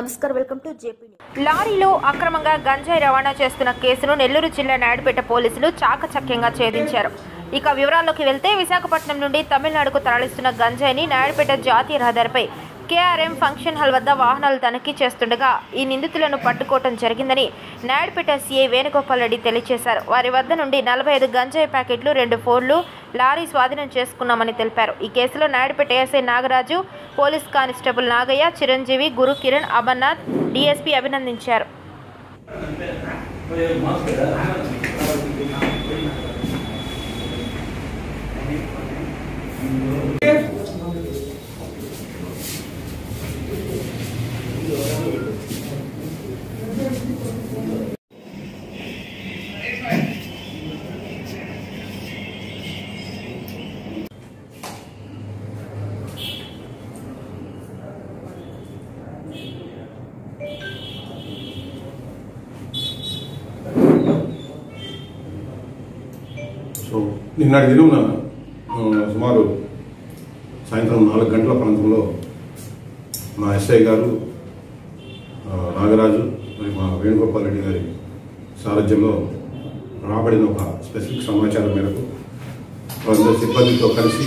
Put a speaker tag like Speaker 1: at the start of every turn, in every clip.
Speaker 1: నమస్కారం welcome to JP
Speaker 2: లారీలో అక్రమంగా గంజాయి రవాణా చేస్తున్న కేసును నెల్లూరు జిల్లా నాయుడుపేట పోలీసులు చాకచక్యంగా ఛేదించారు ఇక వివరాల్లోకి వెళ్తే విశాఖపట్నం నుండి తమిళనాడుకు తరలిస్తున్న గంజాయిని నాయుడుపేట జాతీయ రహదారిపై కేఆర్ఎం ఫంక్షన్ హాల్ వద్ద వాహనాలు తనిఖీ చేస్తుండగా ఈ నిందితులను పట్టుకోవటం జరిగిందని నాయుడుపేట సీఐ వేణుగోపాల్ రెడ్డి తెలియజేశారు వారి వద్ద నుండి నలభై ఐదు గంజాయి ప్యాకెట్లు రెండు ఫోన్లు లారీ స్వాధీనం చేసుకున్నామని తెలిపారు ఈ కేసులో Naidupeta SI Nagaraju police constable Nagayya Chiranjeevi Guru Kiran Amarnath DSP అభినందించారు
Speaker 3: సో నిన్నటి దినమున ఆ, సుమారు సాయంత్రం నాలుగు గంటల ప్రాంతంలో మా ఎస్ఐ గారు ఆ, నాగరాజు మరియు మా వేణుగోపాల్ రెడ్డి గారి సారథ్యంలో రాబడిన ఒక స్పెసిఫిక్ సమాచారం మేరకు వాళ్ళందరి సిబ్బందితో కలిసి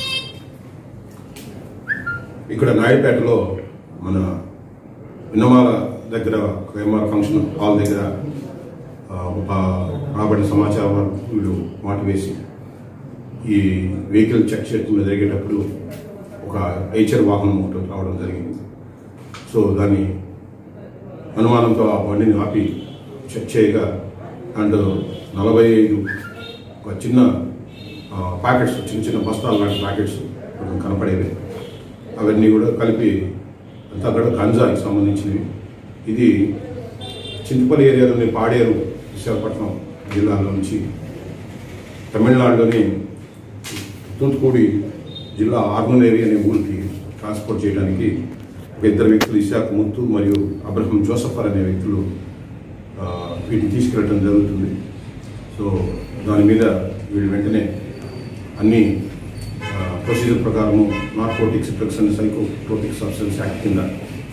Speaker 3: ఇక్కడ నాయుడుపేటలో మన విన్నమాల దగ్గర కేఎంఆర్ ఫంక్షన్ హాల్ దగ్గర ఆ, ఒక రాబడిన సమాచారం వరకు వీళ్ళు మాటు వేసి ఈ వెహికల్ చెక్ చేయకుండా జరిగేటప్పుడు ఒక హెచ్చర్ వాహనం ఒకటి రావడం జరిగింది సో దాన్ని అనుమానంతో ఆ బండిని ఆపి చెక్ చేయగా అండ్ నలభై ఐదు ఒక చిన్న ఆ, ప్యాకెట్స్ చిన్న చిన్న బస్తాలు లాంటి ప్యాకెట్స్ కొంచెం కనపడేవి అవన్నీ కూడా కలిపి అంతా కూడా గంజాకి సంబంధించినవి ఇది చింతపల్లి ఏరియాలోని పాడేరు విశాఖపట్నం జిల్లాలో నుంచి తమిళనాడులోని తూత్తుకూడి జిల్లా ఆర్మనేరి అనే ఊరికి ట్రాన్స్పోర్ట్ చేయడానికి ఒక ఇద్దరు వ్యక్తులు ఇషాక్ ముత్తు మరియు అబ్రహం జోసఫర్ అనే వ్యక్తులు ఆ, వీటిని తీసుకెళ్ళడం జరుగుతుంది సో దాని మీద వీళ్ళు వెంటనే అన్ని ప్రొసీజర్ ప్రకారము narcotics drugs and psychotropic substance act కింద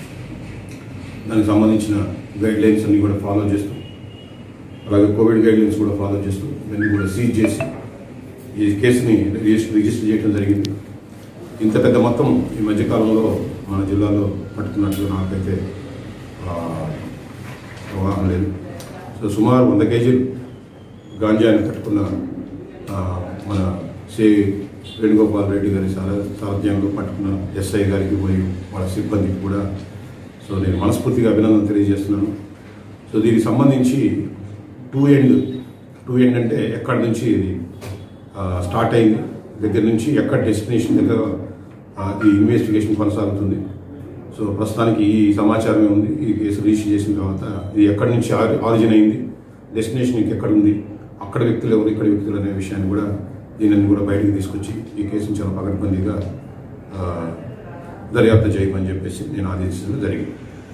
Speaker 3: దానికి సంబంధించిన గైడ్ లైన్స్ అన్ని కూడా ఫాలో చేస్తూ అలాగే కోవిడ్ గైడ్ లైన్స్ కూడా ఫాలో చేస్తూ ఇవన్నీ కూడా సీజ్ చేసి ఈ కేసుని రిజిస్టర్ రిజిస్టర్ చేయడం జరిగింది ఇంత పెద్ద మొత్తం ఈ మధ్యకాలంలో మన జిల్లాలో పట్టుకున్నట్లు నాకైతే ఆ, అవగాహన లేదు సో సుమారు వంద కేజీలు గాంజాని పట్టుకున్న ఆ, మన శ్రీ వేణుగోపాల్ రెడ్డి గారి సార సారథ్యంలో పట్టుకున్న ఎస్ఐ గారికి మరియు వాళ్ళ సిబ్బందికి కూడా సో నేను మనస్ఫూర్తిగా అభినందన తెలియజేస్తున్నాను సో దీనికి సంబంధించి టూ ఎండ్ టూ ఎండ్ అంటే ఎక్కడి నుంచి ఇది ఆ, స్టార్ట్ అయింది దగ్గర నుంచి ఎక్కడ డెస్టినేషన్ దగ్గర ఆ, ఈ ఇన్వెస్టిగేషన్ కొనసాగుతుంది సో ప్రస్తుతానికి ఈ సమాచారమే ఉంది ఈ కేసు రిజిస్టర్ చేసిన తర్వాత ఇది ఎక్కడి నుంచి ఆరి- ఆరిజిన్ అయింది డెస్టినేషన్ ఎక్కడ ఉంది అక్కడ వ్యక్తులు ఎవరు ఇక్కడ వ్యక్తులు అనే విషయాన్ని కూడా దీనిని కూడా బయటికి తీసుకొచ్చి ఈ కేసును చాలా పకడ్బందీగా ఆ, దర్యాప్తు చేయమని చెప్పేసి నేను ఆదేశించడం జరిగింది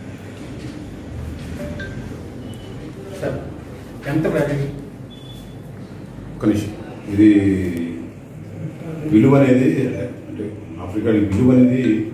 Speaker 4: సార్ ఎంత వాల్యూ
Speaker 3: ఒక నిమిషం ఇది విలువ అనేది అంటే ఆఫ్రికా విలువ అనేది